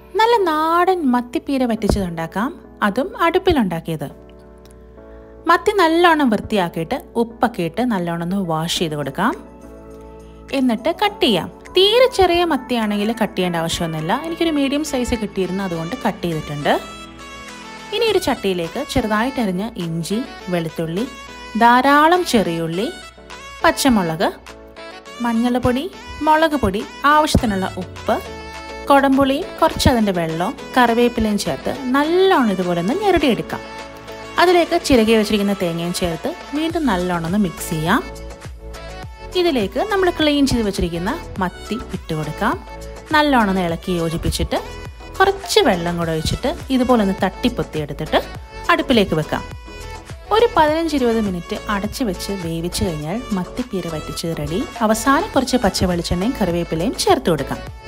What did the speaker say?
നല്ല നാടൻ മത്തിപ്പീര വറ്റിച്ചത് ഉണ്ടാക്കാം അതും അടുപ്പിലുണ്ടാക്കിയത് മത്തി നല്ലോണം വൃത്തിയാക്കിയിട്ട് ഉപ്പൊക്കെ ഇട്ട് നല്ലോണം ഒന്ന് വാഷ് ചെയ്ത് കൊടുക്കാം എന്നിട്ട് കട്ട് ചെയ്യാം തീരെ ചെറിയ മത്തിയാണെങ്കിൽ കട്ട് ചെയ്യേണ്ട ആവശ്യമൊന്നുമില്ല എനിക്കൊരു മീഡിയം സൈസ് കിട്ടിയിരുന്നു അതുകൊണ്ട് കട്ട് ചെയ്തിട്ടുണ്ട് ഇനി ഒരു ചട്ടിയിലേക്ക് ചെറുതായിട്ട് അരിഞ്ഞ ഇഞ്ചി വെളുത്തുള്ളി ധാരാളം ചെറിയുള്ളി പച്ചമുളക് മഞ്ഞൾപ്പൊടി മുളക് പൊടി ആവശ്യത്തിനുള്ള ഉപ്പ് കുടംപുളിയും കുറച്ച് അതിൻ്റെ വെള്ളവും കറിവേപ്പിലയും ചേർത്ത് നല്ലോണം ഇതുപോലെ ഒന്ന് ഞെരടിയെടുക്കാം അതിലേക്ക് ചിരകി വെച്ചിരിക്കുന്ന തേങ്ങയും ചേർത്ത് വീണ്ടും നല്ലോണം ഒന്ന് മിക്സ് ചെയ്യാം ഇതിലേക്ക് നമ്മൾ ക്ലീൻ ചെയ്ത് വെച്ചിരിക്കുന്ന മത്തി ഇട്ട് കൊടുക്കാം നല്ലോണം ഒന്ന് ഇളക്കി യോജിപ്പിച്ചിട്ട് കുറച്ച് വെള്ളം കൂടെ ഒഴിച്ചിട്ട് ഇതുപോലെ ഒന്ന് തട്ടിപ്പൊത്തി എടുത്തിട്ട് അടുപ്പിലേക്ക് വെക്കാം ഒരു പതിനഞ്ച് ഇരുപത് മിനിറ്റ് അടച്ചു വെച്ച് വേവിച്ച് കഴിഞ്ഞാൽ മത്തിപ്പീര വറ്റിച്ച് റെഡി അവസാനം കുറച്ച് പച്ച വെളിച്ചെണ്ണയും കറിവേപ്പിലയും ചേർത്ത് കൊടുക്കാം